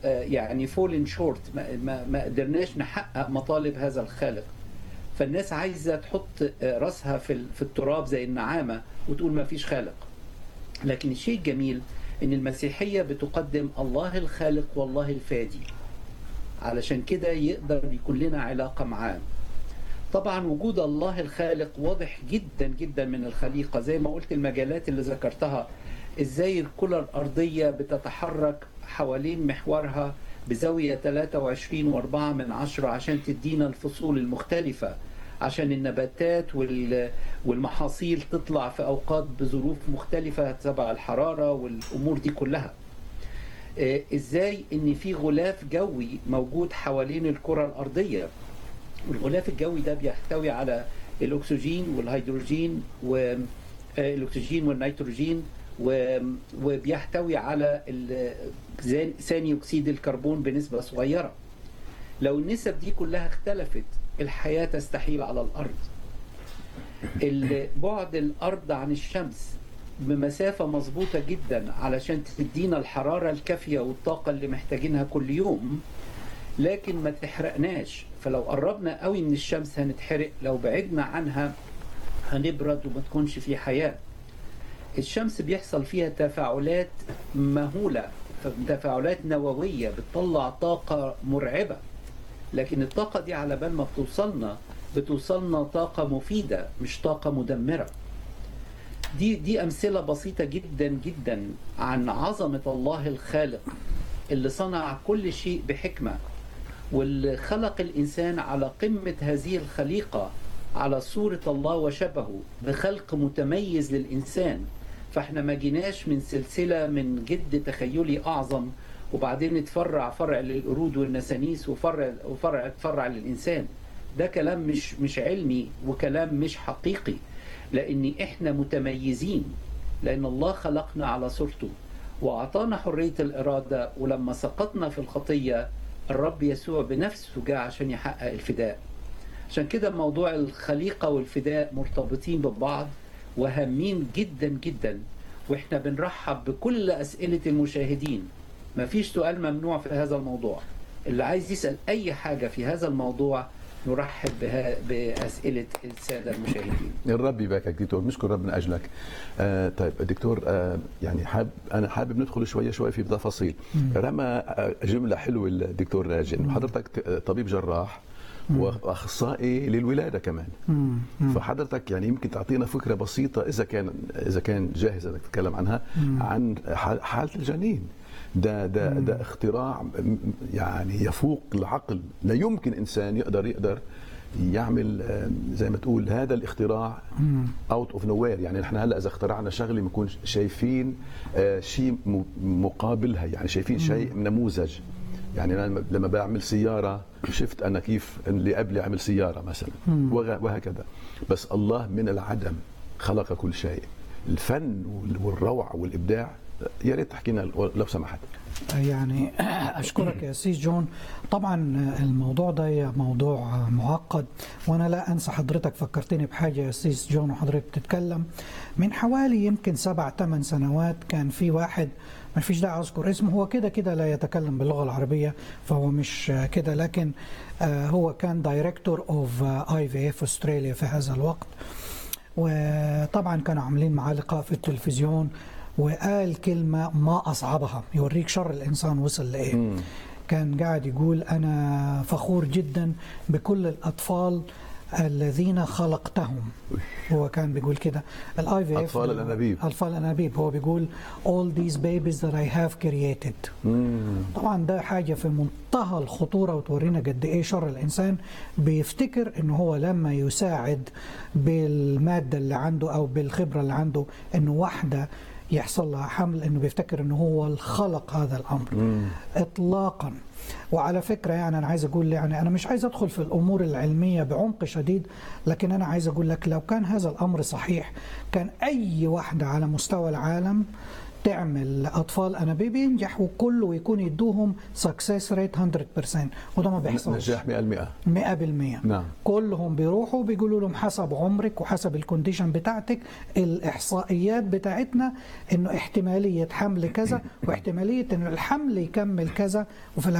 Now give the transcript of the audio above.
يعني فولن شورت ما, ما, ما قدرناش نحقق مطالب هذا الخالق فالناس عايزه تحط راسها في في التراب زي النعامه وتقول ما فيش خالق لكن الشيء الجميل ان المسيحيه بتقدم الله الخالق والله الفادي علشان كده يقدر يكون لنا علاقه معاه طبعا وجود الله الخالق واضح جدا جدا من الخليقه زي ما قلت المجالات اللي ذكرتها ازاي الكره الارضيه بتتحرك حوالين محورها بزاويه 23 و4 من عشرة عشان تدينا الفصول المختلفه عشان النباتات والمحاصيل تطلع في اوقات بظروف مختلفه تبع الحراره والامور دي كلها ازاي ان في غلاف جوي موجود حوالين الكره الارضيه والغلاف الجوي ده بيحتوي على الاكسجين والهيدروجين والاكسجين والنيتروجين وبيحتوي على ثاني اكسيد الكربون بنسبه صغيره لو النسب دي كلها اختلفت الحياه تستحيل على الارض بعد الارض عن الشمس بمسافة مظبوطة جدا علشان تدينا الحرارة الكافية والطاقة اللي محتاجينها كل يوم لكن ما تحرقناش فلو قربنا قوي من الشمس هنتحرق لو بعدنا عنها هنبرد وما تكونش في حياة الشمس بيحصل فيها تفاعلات مهولة تفاعلات نووية بتطلع طاقة مرعبة لكن الطاقة دي على بال ما بتوصلنا بتوصلنا طاقة مفيدة مش طاقة مدمرة دي دي أمثلة بسيطة جدا جدا عن عظمة الله الخالق اللي صنع كل شيء بحكمة واللي خلق الإنسان على قمة هذه الخليقة على صورة الله وشبهه بخلق متميز للإنسان فاحنا ما جيناش من سلسلة من جد تخيلي أعظم وبعدين اتفرع فرع للقرود والنسانيس وفرع وفرع اتفرع للإنسان ده كلام مش مش علمي وكلام مش حقيقي لأن احنا متميزين لأن الله خلقنا على صورته وأعطانا حرية الإرادة ولما سقطنا في الخطية الرب يسوع بنفسه جاء عشان يحقق الفداء عشان كده موضوع الخليقة والفداء مرتبطين ببعض وهامين جدا جدا واحنا بنرحب بكل أسئلة المشاهدين مفيش سؤال ممنوع في هذا الموضوع اللي عايز يسأل أي حاجة في هذا الموضوع نرحب بها بأسئلة السادة المشاهدين الرب يباركك دكتور نشكر رب من أجلك آه طيب دكتور آه يعني حاب أنا حابب ندخل شوية شوية في تفاصيل رمى جملة حلوة الدكتور راجل حضرتك طبيب جراح واخصائي للولاده كمان مم. مم. فحضرتك يعني يمكن تعطينا فكره بسيطه اذا كان اذا كان جاهز انك تتكلم عنها عن حاله الجنين ده ده ده اختراع يعني يفوق العقل لا يمكن انسان يقدر يقدر يعمل زي ما تقول هذا الاختراع اوت اوف نو يعني نحن هلا اذا اخترعنا شغله بنكون شايفين شيء مقابلها يعني شايفين شيء نموذج يعني انا لما بعمل سياره شفت انا كيف اللي قبلي عمل سياره مثلا وهكذا بس الله من العدم خلق كل شيء الفن والروعه والابداع يا ريت تحكي لنا لو سمحت يعني اشكرك يا سيس جون طبعا الموضوع ده موضوع معقد وانا لا انسى حضرتك فكرتني بحاجه يا سيس جون وحضرتك بتتكلم من حوالي يمكن سبع ثمان سنوات كان في واحد ما فيش داعي اذكر اسمه هو كده كده لا يتكلم باللغه العربيه فهو مش كده لكن هو كان دايركتور اوف اي في اف استراليا في هذا الوقت وطبعا كانوا عاملين معاه لقاء في التلفزيون وقال كلمة ما أصعبها يوريك شر الإنسان وصل لإيه كان قاعد يقول أنا فخور جدا بكل الأطفال الذين خلقتهم هو كان بيقول كده الاي في اطفال الانابيب اطفال الانابيب هو بيقول all these babies that I have created مم. طبعا ده حاجه في منتهى الخطوره وتورينا قد ايه شر الانسان بيفتكر ان هو لما يساعد بالماده اللي عنده او بالخبره اللي عنده انه واحده يحصل لها حمل انه بيفتكر انه هو الخلق هذا الامر مم. اطلاقا وعلى فكره يعني انا عايز اقول يعني انا مش عايز ادخل في الامور العلميه بعمق شديد لكن انا عايز اقول لك لو كان هذا الامر صحيح كان اي واحده على مستوى العالم تعمل اطفال انابيب ينجح وكله ويكون يدوهم سكسس ريت 100% وده ما بيحصلش نجاح 100% 100% نعم. كلهم بيروحوا بيقولوا لهم حسب عمرك وحسب الكونديشن بتاعتك الاحصائيات بتاعتنا انه احتماليه حمل كذا واحتماليه انه الحمل يكمل كذا وفي